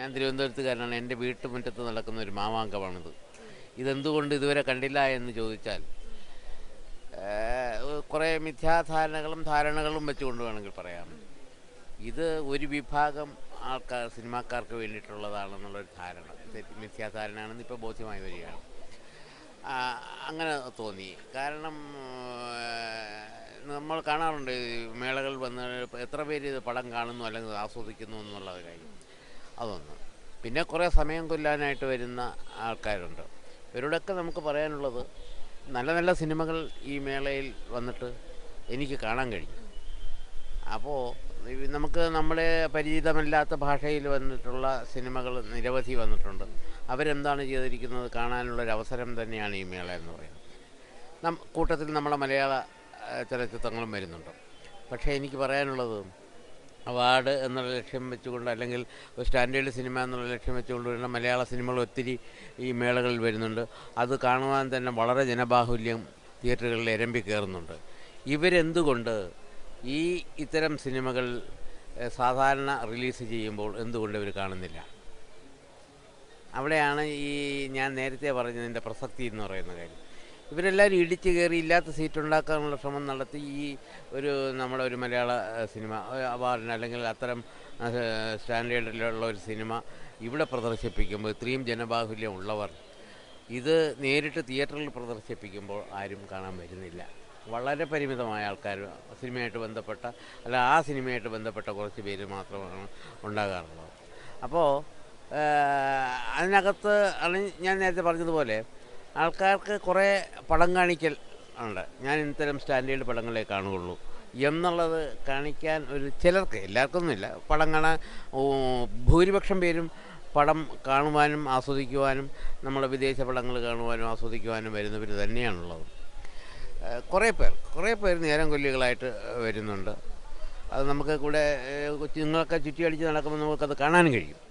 ഞാൻ തിരുവനന്തപുരത്തുകാരനാണ് എൻ്റെ വീട്ടുമുറ്റത്ത് നടക്കുന്ന ഒരു മാമാങ്കമാണിത് ഇതെന്തുകൊണ്ട് ഇതുവരെ കണ്ടില്ല എന്ന് ചോദിച്ചാൽ ഏഹ്, കുറേ മിഥ്യാധാരണകളും ധാരണകളും വെച്ചുകൊണ്ട് വേണമെങ്കിൽ പറയാം ഇത് ഒരു വിഭാഗം ആൾക്കാർ സിനിമാക്കാർക്ക് വേണ്ടിയിട്ടുള്ളതാണെന്നുള്ളൊരു ധാരണ തെറ്റ് മിഥ്യാധാരണയാണെന്ന് ഇപ്പോൾ ബോധ്യമായി വരികയാണ് ആ, അങ്ങനെ തോന്നി കാരണം ഏഹ്, നമ്മൾ കാണാറുണ്ട് ഈ മേളകൾ വന്ന് എത്ര പേര് ഇത് പടം കാണുന്നു അല്ലെങ്കിൽ ആസ്വദിക്കുന്നു എന്നുള്ള കാര്യം അതൊന്ന് പിന്നെ കുറേ സമയം കൊല്ലാനായിട്ട് വരുന്ന ആൾക്കാരുണ്ട് ഇവരോടൊക്കെ നമുക്ക് പറയാനുള്ളത് നല്ല നല്ല സിനിമകൾ ഈ മേളയിൽ വന്നിട്ട് എനിക്ക് കാണാൻ കഴിഞ്ഞു അപ്പോൾ നമുക്ക് നമ്മുടെ പരിചിതമല്ലാത്ത ഭാഷയിൽ വന്നിട്ടുള്ള സിനിമകൾ നിരവധി വന്നിട്ടുണ്ട് അവരെന്താണ് ചെയ്തിരിക്കുന്നത് കാണാനുള്ളൊരു അവസരം തന്നെയാണ് ഈ മേള എന്ന് പറയുന്നത് നം കൂട്ടത്തിൽ നമ്മുടെ മലയാള ആ, ചലച്ചിത്രങ്ങളും വരുന്നുണ്ട് പക്ഷേ എനിക്ക് പറയാനുള്ളത് അവാർഡ് എന്നുള്ള ലക്ഷ്യം വെച്ചുകൊണ്ട് അല്ലെങ്കിൽ ഒരു സ്റ്റാൻഡേർഡ് സിനിമ എന്നുള്ള ലക്ഷ്യം വെച്ചുകൊണ്ട് വരുന്ന മലയാള സിനിമകൾ ഒത്തിരി ഈ മേളകളിൽ വരുന്നുണ്ട് അത് കാണുവാൻ തന്നെ വളരെ ജനബാഹുല്യം തിയേറ്ററുകളിൽ എരമ്പി കയറുന്നുണ്ട് ഇവരെന്തുകൊണ്ട് ഈ ഇത്തരം സിനിമകൾ ഏഹ്, സാധാരണ റിലീസ് ചെയ്യുമ്പോൾ എന്തുകൊണ്ട് ഇവർ കാണുന്നില്ല അവിടെയാണ് ഈ ഞാൻ നേരത്തെ പറഞ്ഞതിൻ്റെ പ്രസക്തി എന്ന് പറയുന്ന കാര്യം ഇവരെല്ലാവരും ഇടിച്ച് കയറി ഇല്ലാത്ത സീറ്റ് ഉണ്ടാക്കാനുള്ള ശ്രമം നടത്തി ഈ ഒരു നമ്മുടെ ഒരു മലയാള ഏഹ്, സിനിമ ഏഹ്, അവാർഡിന് അല്ലെങ്കിൽ അത്തരം ഏഹ്, സ്റ്റാൻഡേർഡിലുള്ള ഒരു സിനിമ ഇവിടെ പ്രദർശിപ്പിക്കുമ്പോൾ ഇത്രയും ജനബാഹുല്യം ഉള്ളവർ ഇത് നേരിട്ട് തിയേറ്ററിൽ പ്രദർശിപ്പിക്കുമ്പോൾ ആരും കാണാൻ വരുന്നില്ല വളരെ പരിമിതമായ ആൾക്കാർ സിനിമയായിട്ട് ബന്ധപ്പെട്ട അല്ല ആ സിനിമയായിട്ട് ബന്ധപ്പെട്ട കുറച്ച് പേര് മാത്രമാണ് ഉണ്ടാകാറുള്ളത് അപ്പോൾ അതിനകത്ത് ആണ് ഞാൻ നേരത്തെ പറഞ്ഞതുപോലെ ആൾക്കാർക്ക് കുറേ പടം കാണിക്കൽ ഉണ്ട് ഞാൻ ഇത്തരം സ്റ്റാൻഡേർഡ് പടങ്ങളെ കാണുകയുള്ളൂ എന്നുള്ളത് കാണിക്കാൻ ഒരു ചിലർക്ക് എല്ലാവർക്കൊന്നുമില്ല പടം കാണാൻ ഓ, ഭൂരിപക്ഷം പേരും പടം കാണുവാനും ആസ്വദിക്കുവാനും നമ്മുടെ വിദേശ പടങ്ങൾ കാണുവാനും ആസ്വദിക്കുവാനും വരുന്നവർ തന്നെയാണുള്ളത് ഏഹ് കുറേ പേർ കുറേ പേർ നേരം കൊല്ലികളായിട്ട് വരുന്നുണ്ട് അത് നമുക്ക് കൂടെ ഏഹ് നിങ്ങളൊക്കെ ചുറ്റി അടിച്ച് നടക്കുമ്പോൾ നമുക്കത് കാണാനും കഴിയും